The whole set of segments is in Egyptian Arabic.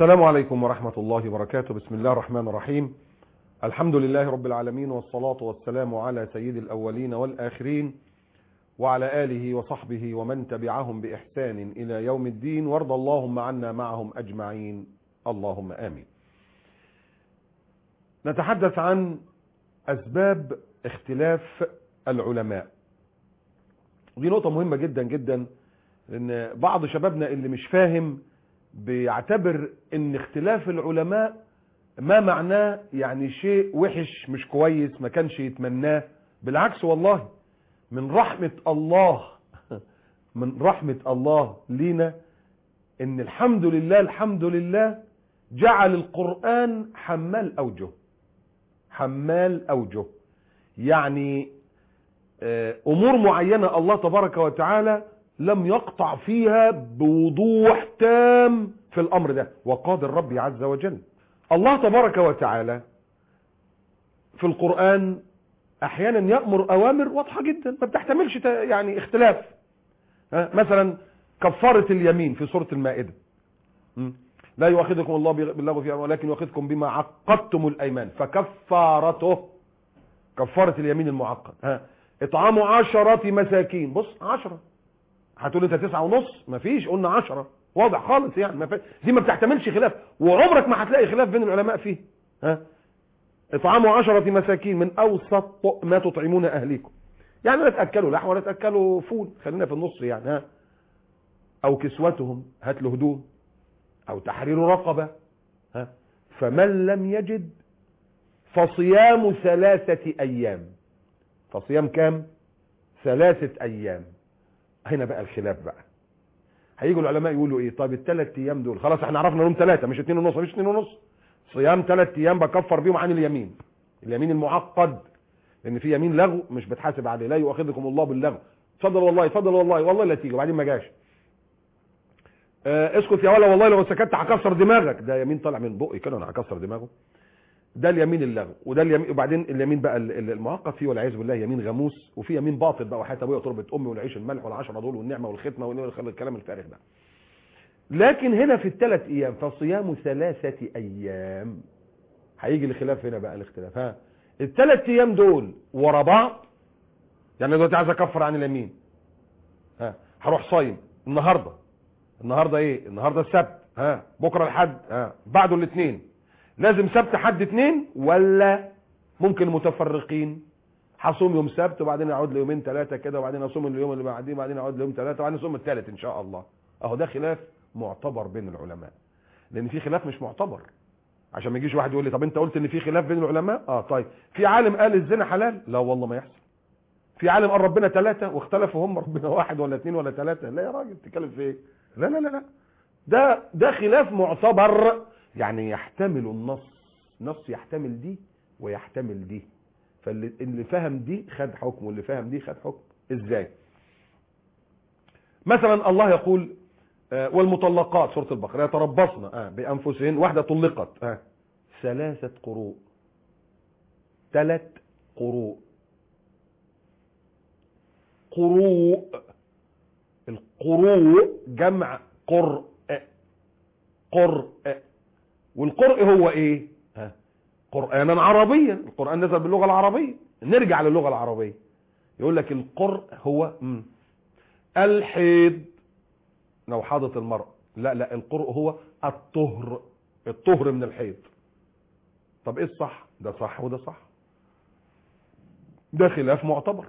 السلام عليكم ورحمة الله وبركاته بسم الله الرحمن الرحيم الحمد لله رب العالمين والصلاة والسلام على سيد الأولين والآخرين وعلى آله وصحبه ومن تبعهم بإحسان إلى يوم الدين وارض اللهم عنا معهم أجمعين اللهم آمين نتحدث عن أسباب اختلاف العلماء دي نقطة مهمة جدا جدا لأن بعض شبابنا اللي مش فاهم بيعتبر ان اختلاف العلماء ما معناه يعني شيء وحش مش كويس ما كانش يتمناه بالعكس والله من رحمة الله من رحمة الله لينا ان الحمد لله الحمد لله جعل القرآن حمال اوجه حمال اوجه يعني امور معينة الله تبارك وتعالى لم يقطع فيها بوضوح تام في الامر ده وقاد الرب عز وجل الله تبارك وتعالى في القرآن احيانا يأمر اوامر واضحة جدا ما بتحتملش يعني اختلاف مثلا كفارة اليمين في سورة المائدة لا يؤاخذكم الله باللغو فيها ولكن يؤاخذكم بما عقدتم الايمان فكفارته كفارة اليمين المعقد ها اطعام عشرة مساكين بص عشرة هتقول انت تسعة ونص مفيش قلنا عشرة واضح خالص يعني ما دي ما بتحتملش خلاف وعمرك ما هتلاقي خلاف بين العلماء فيه ها اطعام عشرة مساكين من اوسط ما تطعمون اهليكم يعني لا تاكلوا لحم ولا تاكلوا فول خلينا في النص يعني ها او كسوتهم هات له هدوم او تحرير رقبة ها فمن لم يجد فصيام ثلاثة ايام فصيام كام ثلاثة ايام هنا بقى الخلاف بقى هيجوا العلماء يقولوا ايه طيب الثلاث ايام دول خلاص احنا عرفنا انهم ثلاثه مش اثنين ونص مش اثنين ونص صيام ثلاث ايام بكفر بيهم عن اليمين اليمين المعقد لان في يمين لغو مش بتحاسب عليه لا يؤاخذكم الله باللغو اتفضل والله اتفضل والله والله لا تيجي وبعدين ما جاش اه اسكت يا ولا والله لو سكت هكسر دماغك ده يمين طالع من بقي كده انا هكسر دماغه ده اليمين اللغو وده اليمين وبعدين اليمين بقى المعقد فيه والعياذ بالله يمين غموس وفي يمين باطل بقى وحياه ابويا وتربه امي والعيش الملح والعشره دول والنعمه والختمه والكلام الفارغ ده لكن هنا في الثلاث ايام فصيام ثلاثه ايام هيجي الخلاف هنا بقى الاختلاف ها الثلاث ايام دول ورا بعض يعني دلوقتي عايز اكفر عن اليمين ها هروح صايم النهارده النهارده ايه النهارده السبت ها بكره الحد ها بعده الاثنين لازم سبت حد اثنين ولا ممكن متفرقين هصوم يوم سبت وبعدين اقعد لي يومين ثلاثه كده وبعدين اصوم اليوم اللي بعديه وبعدين اقعد لي يوم ثلاثه وبعدين اصوم الثالث ان شاء الله اهو ده خلاف معتبر بين العلماء لان في خلاف مش معتبر عشان ما يجيش واحد يقول لي طب انت قلت ان في خلاف بين العلماء اه طيب في عالم قال الزنا حلال لا والله ما يحصل في عالم قال ربنا ثلاثه واختلفوا هم ربنا واحد ولا اثنين ولا ثلاثه لا يا راجل تتكلم في ايه لا لا لا لا ده ده خلاف معتبر يعني يحتمل النص نص يحتمل دي ويحتمل دي فاللي فهم دي خد حكم واللي فهم دي خد حكم ازاي مثلا الله يقول آه والمطلقات سورة البقرة يتربصن آه بأنفسهن واحدة طلقت آه ثلاثة قروء ثلاث قروء قروء القروء جمع قرء قرء والقرء هو ايه ها قرآنا عربيا القرآن نزل باللغة العربية نرجع للغة العربية يقول لك القرء هو م. الحيض لو حاضت المرأة لا لا القرء هو الطهر الطهر من الحيض طب ايه الصح ده صح وده صح ده خلاف معتبر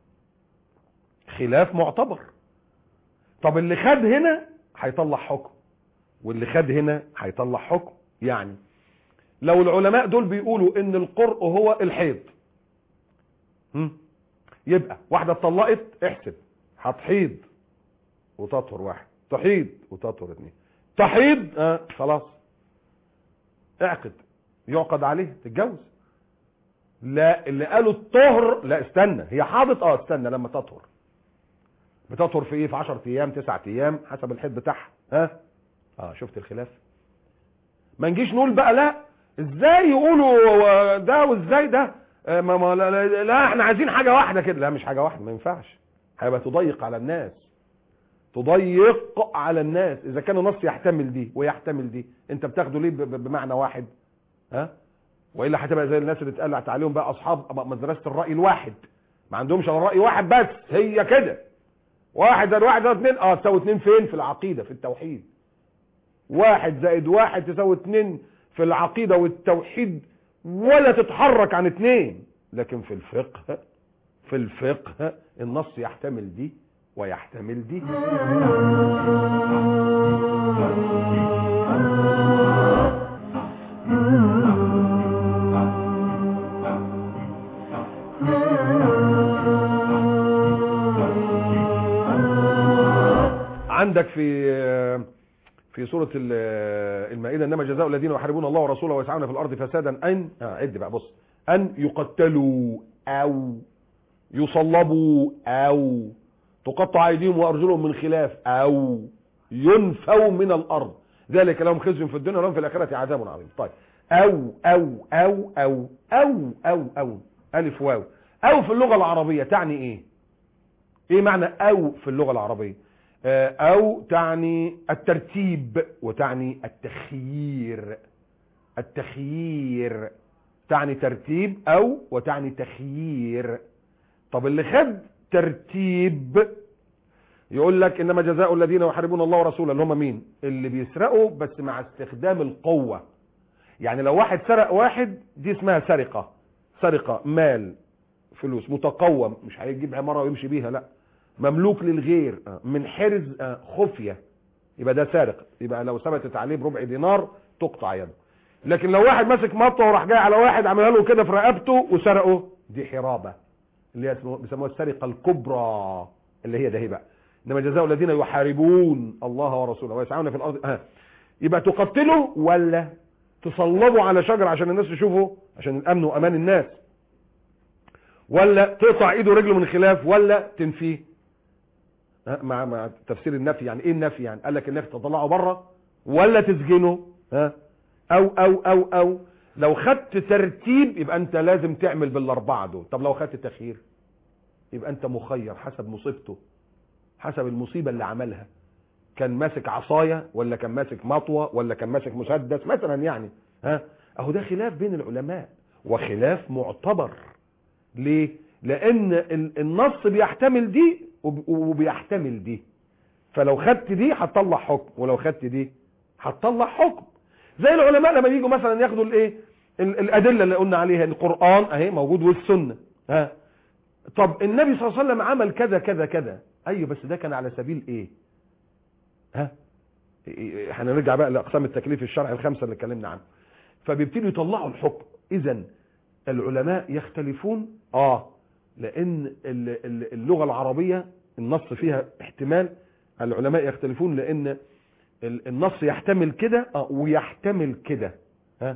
خلاف معتبر طب اللي خد هنا هيطلع حكم واللي خد هنا هيطلع حكم يعني لو العلماء دول بيقولوا ان القرء هو الحيض يبقى واحدة اتطلقت احسب هتحيض وتطهر واحد تحيض وتطهر اثنين تحيض اه خلاص اعقد يعقد عليه تتجوز لا اللي قالوا الطهر لا استنى هي حاضت اه استنى لما تطهر بتطهر في ايه في 10 ايام 9 ايام حسب الحيض بتاعها ها اه شفت الخلاف ما نجيش نقول بقى لا ازاي يقولوا ده وازاي ده آه ما ما لا, لا, لا احنا عايزين حاجه واحده كده لا مش حاجه واحده ما ينفعش هيبقى تضيق على الناس تضيق على الناس اذا كان النص يحتمل دي ويحتمل دي انت بتاخده ليه ب- ب- بمعنى واحد ها والا هتبقى زي الناس اللي اتقال عليهم بقى اصحاب مدرسه الراي الواحد ما عندهمش الا راي واحد بس هي كده واحد زائد واحد زائد اتنين اه تساوي اتنين فين في العقيده في التوحيد واحد زائد واحد تساوي اتنين في العقيده والتوحيد ولا تتحرك عن اتنين لكن في الفقه في الفقه النص يحتمل دي ويحتمل دي عندك في في سورة ال- المائدة إنما جزاء الذين يحاربون الله ورسوله ويسعون في الأرض فسادا أن آه عد بقى بص أن يقتلوا أو يصلبوا أو تقطع أيديهم وأرجلهم من خلاف أو ينفوا من الأرض ذلك لهم خزي في الدنيا ولهم في الآخرة عذاب عظيم طيب أو أو أو أو أو أو أو ألف واو أو في اللغة العربية تعني إيه؟ إيه معنى أو في اللغة العربية؟ آه، أو تعني الترتيب وتعني التخيير التخيير تعني ترتيب أو وتعني تخيير طب اللي خد ترتيب يقول لك انما جزاء الذين يحاربون الله ورسوله اللي هم مين اللي بيسرقوا بس مع استخدام القوة يعني لو واحد سرق واحد دي اسمها سرقة سرقة مال فلوس متقوم مش هيجيب عمارة ويمشي بيها لا مملوك للغير آه، من حرز آه، خفية يبقى ده سارق يبقى لو ثبتت عليه بربع دينار تقطع يده لكن لو واحد ماسك مطوه وراح جاي على واحد عملها له كده في رقبته وسرقه دي حرابه اللي هي اسمه- بيسموها السرقه الكبرى اللي هي ده هي بقى انما جزاء الذين يحاربون الله ورسوله ويسعون في الارض ها يبقى تقتلوا ولا تصلبوا على شجر عشان الناس تشوفه عشان الامن وامان الناس ولا تقطع ايده ورجله من خلاف ولا تنفيه ها، مع مع تفسير النفي يعني ايه النفي يعني قال لك النفي تطلعه بره ولا تسجنه ها او او او او لو خدت ترتيب يبقى انت لازم تعمل بالاربعه دول طب لو خدت تخيير يبقى انت مخير حسب مصيبته حسب المصيبه اللي عملها كان ماسك عصايه ولا كان ماسك مطوه ولا كان ماسك مسدس مثلا يعني ها اهو ده خلاف بين العلماء وخلاف معتبر ليه لان ال- النص بيحتمل دي وب- وبيحتمل دي فلو خدت دي هتطلع حكم ولو خدت دي هتطلع حكم زي العلماء لما يجوا مثلا ياخدوا الايه ال- الادله اللي قلنا عليها القران اهي موجود والسنه ها طب النبي صلى الله عليه وسلم عمل كذا كذا كذا ايوه بس ده كان على سبيل ايه ها إيه- إيه- هنرجع بقى لاقسام التكليف الشرعي الخمسه اللي اتكلمنا عنها فبيبتدوا يطلعوا الحكم اذا العلماء يختلفون اه لان ال- ال- اللغه العربيه النص فيها احتمال العلماء يختلفون لان ال- النص يحتمل كده اه ويحتمل كده ها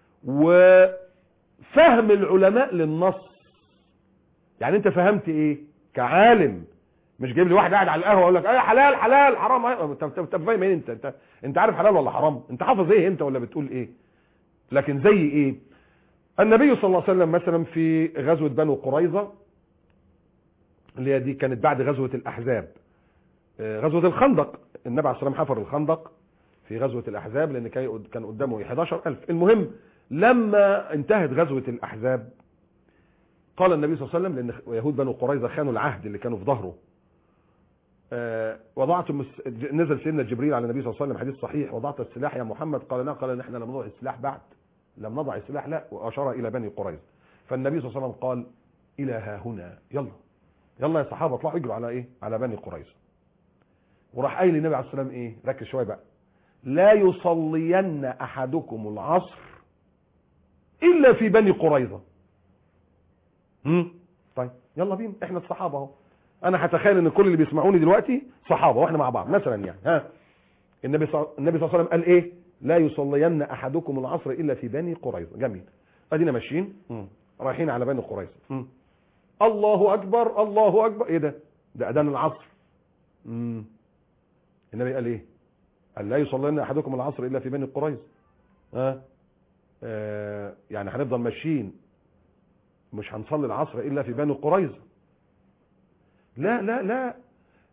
وفهم العلماء للنص يعني انت فهمت ايه كعالم مش جايب لي واحد قاعد على القهوه يقول لك ايه حلال حلال حرام أيوة. طب طب طب فاهم ايه انت انت انت عارف حلال ولا حرام انت حافظ ايه انت ولا بتقول ايه لكن زي ايه النبي صلى الله عليه وسلم مثلا في غزوه بنو قريظه اللي هي دي كانت بعد غزوه الاحزاب آه، غزوه الخندق النبي عليه الصلاه والسلام حفر الخندق في غزوه الاحزاب لان كان كان قدامه 11000 المهم لما انتهت غزوه الاحزاب قال النبي صلى الله عليه وسلم لان يهود بنو قريظه خانوا العهد اللي كانوا في ظهره آه، وضعت مس... نزل سيدنا جبريل على النبي صلى الله عليه وسلم حديث صحيح وضعت السلاح يا محمد قال نعم قال نحن لم نضع السلاح بعد لم نضع السلاح لا واشار الى بني قريظه فالنبي صلى الله عليه وسلم قال الى ها هنا يلا يلا يا صحابه اطلعوا اجروا على ايه على بني قريظه وراح قايل للنبي عليه الصلاه والسلام ايه ركز شويه بقى لا يصلين احدكم العصر الا في بني قريظه امم طيب يلا بينا احنا الصحابه اهو انا هتخيل ان كل اللي بيسمعوني دلوقتي صحابه واحنا مع بعض مثلا يعني ها النبي صلى النبي صلى الله عليه وسلم قال ايه لا يصلين احدكم العصر الا في بني قريظه جميل ادينا ماشيين مم. رايحين على بني قريظه مم. الله اكبر الله اكبر ايه ده ده اذان العصر مم. النبي قال ايه قال لا يصلين احدكم العصر الا في بني قريظه ها آه يعني هنفضل ماشيين مش هنصلي العصر الا في بني قريظه لا لا لا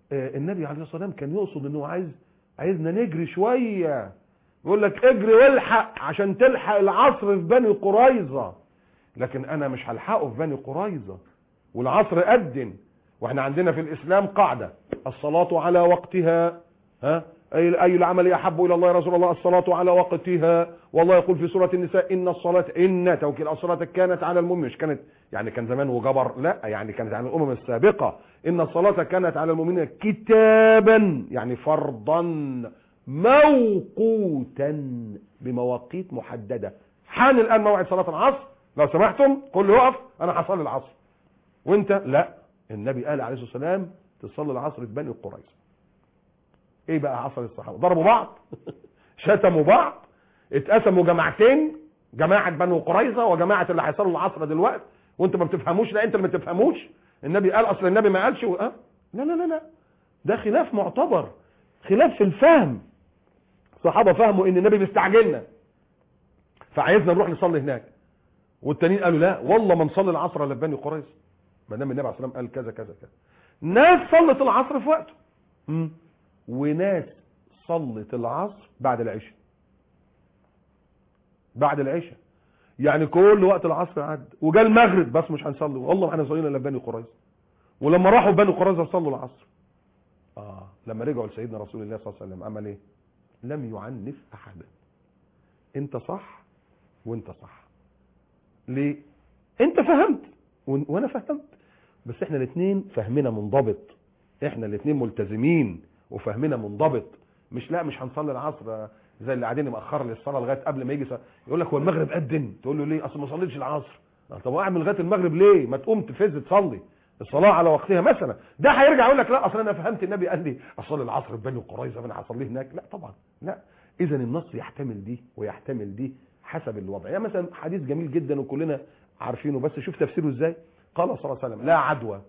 آه، النبي عليه الصلاه والسلام كان يقصد انه عايز عايزنا نجري شويه يقول لك اجري والحق عشان تلحق العصر في بني قريظه لكن انا مش هلحقه في بني قريظه والعصر أذن واحنا عندنا في الاسلام قاعده الصلاه على وقتها ها اي اي العمل احب الى الله يا رسول الله الصلاه على وقتها والله يقول في سوره النساء ان الصلاه ان توكيل الصلاه كانت على المؤمن مش كانت يعني كان زمان وجبر لا يعني كانت على الامم السابقه ان الصلاه كانت على المؤمنين كتابا يعني فرضا موقوتا بمواقيت محدده حان الان موعد صلاه العصر لو سمحتم كله يقف انا هصلي العصر وانت لا النبي قال عليه الصلاه والسلام تصلي العصر في بني قريظه ايه بقى حصل الصحابه ضربوا بعض شتموا بعض اتقسموا جماعتين جماعه بنو قريظه وجماعه اللي هيصلوا العصر دلوقتي وانتوا ما بتفهموش لا انت اللي ما بتفهموش النبي قال اصل النبي ما قالش و... أه؟ لا لا لا لا ده خلاف معتبر خلاف في الفهم الصحابه فهموا ان النبي بيستعجلنا فعايزنا نروح نصلي هناك والتانيين قالوا لا والله ما نصلي العصر الا في بني قريظه ما دام النبي عليه الصلاه والسلام قال كذا كذا كذا ناس صلت العصر في وقته مم. وناس صلت العصر بعد العشاء بعد العشاء يعني كل وقت العصر عدى وجاء المغرب بس مش هنصلي والله ما احنا صلينا الا في بني قريظه ولما راحوا بني قريظه صلوا العصر اه لما رجعوا لسيدنا رسول الله صلى الله عليه وسلم عمل ايه لم يعنف احدا انت صح وانت صح ليه انت فهمت وأن- وانا فهمت بس احنا الاثنين فهمنا منضبط احنا الاثنين ملتزمين وفهمنا منضبط مش لا مش هنصلي العصر زي اللي قاعدين مأخر للصلاه لغايه قبل ما يجي صلاة. يقول لك هو المغرب أذن تقول له ليه اصل ما صليتش العصر طب هو قاعد من لغايه المغرب ليه ما تقوم تفز تصلي الصلاه على وقتها مثلا ده هيرجع يقول لك لا اصل انا فهمت النبي قال لي اصلي العصر في بني قريظه فانا هصليه هناك لا طبعا لا اذا النص يحتمل دي ويحتمل دي حسب الوضع يعني مثلا حديث جميل جدا وكلنا عارفينه بس شوف تفسيره ازاي قال صلى الله عليه وسلم لا عدوى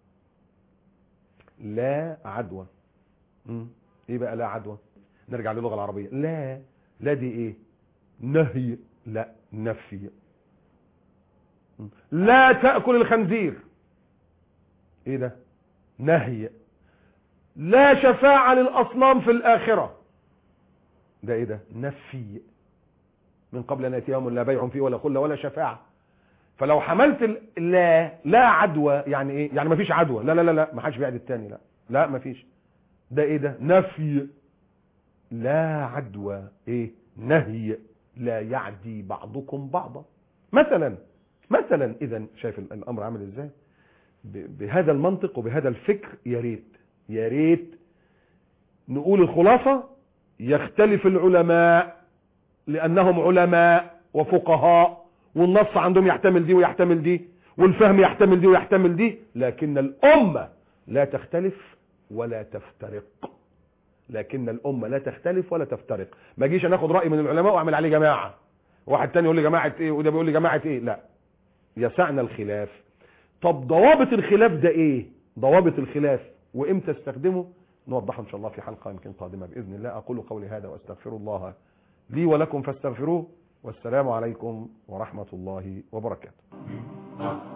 لا عدوى مم. ايه بقى لا عدوى نرجع للغه العربيه لا لا دي ايه نهي لا نفي مم. لا تاكل الخنزير ايه ده نهي لا شفاعه للاصنام في الاخره ده ايه ده نفي من قبل ان ياتي يوم لا بيع فيه ولا خله ولا شفاعه فلو حملت ال- لا لا عدوى يعني ايه يعني مفيش عدوى لا لا لا لا ما حدش بيعد التاني لا لا مفيش ده ايه ده نفي لا عدوى ايه نهي لا يعدي بعضكم بعضا مثلا مثلا اذا شايف ال- الامر عامل ازاي ب- بهذا المنطق وبهذا الفكر يا ريت يا ريت نقول الخلاصه يختلف العلماء لانهم علماء وفقهاء والنص عندهم يحتمل دي ويحتمل دي والفهم يحتمل دي ويحتمل دي لكن الامه لا تختلف ولا تفترق لكن الامه لا تختلف ولا تفترق ما اجيش انا اخد راي من العلماء واعمل عليه جماعه واحد تاني يقول لي جماعه ايه وده بيقول لي جماعه ايه لا يسعنا الخلاف طب ضوابط الخلاف ده ايه ضوابط الخلاف وامتى استخدمه نوضحها ان شاء الله في حلقه يمكن قادمه باذن الله اقول قولي هذا واستغفر الله لي ولكم فاستغفروه والسلام عليكم ورحمه الله وبركاته